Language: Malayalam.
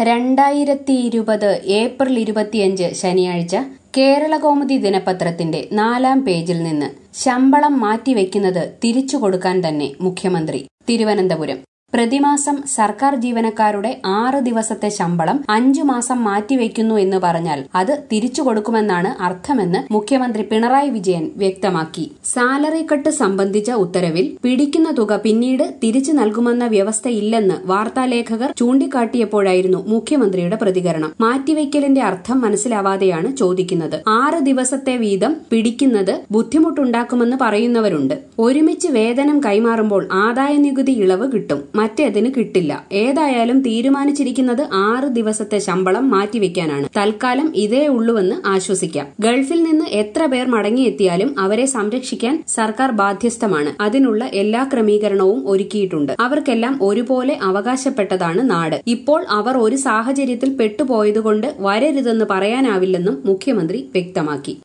രണ്ടായിരത്തി ഇരുപത് ഏപ്രിൽ ഇരുപത്തിയഞ്ച് ശനിയാഴ്ച കേരളകൗമുദി ദിനപത്രത്തിന്റെ നാലാം പേജിൽ നിന്ന് ശമ്പളം മാറ്റിവെക്കുന്നത് തിരിച്ചു കൊടുക്കാൻ തന്നെ മുഖ്യമന്ത്രി തിരുവനന്തപുരം പ്രതിമാസം സർക്കാർ ജീവനക്കാരുടെ ആറ് ദിവസത്തെ ശമ്പളം അഞ്ചു മാസം മാറ്റിവെക്കുന്നു എന്ന് പറഞ്ഞാൽ അത് തിരിച്ചു കൊടുക്കുമെന്നാണ് അർത്ഥമെന്ന് മുഖ്യമന്ത്രി പിണറായി വിജയൻ വ്യക്തമാക്കി സാലറി കട്ട് സംബന്ധിച്ച ഉത്തരവിൽ പിടിക്കുന്ന തുക പിന്നീട് തിരിച്ചു നൽകുമെന്ന വ്യവസ്ഥയില്ലെന്ന് വാർത്താലേഖകർ ചൂണ്ടിക്കാട്ടിയപ്പോഴായിരുന്നു മുഖ്യമന്ത്രിയുടെ പ്രതികരണം മാറ്റിവെക്കലിന്റെ അർത്ഥം മനസ്സിലാവാതെയാണ് ചോദിക്കുന്നത് ആറ് ദിവസത്തെ വീതം പിടിക്കുന്നത് ബുദ്ധിമുട്ടുണ്ടാക്കുമെന്ന് പറയുന്നവരുണ്ട് ഒരുമിച്ച് വേതനം കൈമാറുമ്പോൾ ആദായ നികുതി ഇളവ് കിട്ടും മറ്റേതിന് കിട്ടില്ല ഏതായാലും തീരുമാനിച്ചിരിക്കുന്നത് ആറ് ദിവസത്തെ ശമ്പളം മാറ്റിവെക്കാനാണ് തൽക്കാലം ഇതേ ഉള്ളുവെന്ന് ആശ്വസിക്കാം ഗൾഫിൽ നിന്ന് എത്ര പേർ മടങ്ങിയെത്തിയാലും അവരെ സംരക്ഷിക്കാൻ സർക്കാർ ബാധ്യസ്ഥമാണ് അതിനുള്ള എല്ലാ ക്രമീകരണവും ഒരുക്കിയിട്ടുണ്ട് അവർക്കെല്ലാം ഒരുപോലെ അവകാശപ്പെട്ടതാണ് നാട് ഇപ്പോൾ അവർ ഒരു സാഹചര്യത്തിൽ പെട്ടുപോയതുകൊണ്ട് വരരുതെന്ന് പറയാനാവില്ലെന്നും മുഖ്യമന്ത്രി വ്യക്തമാക്കി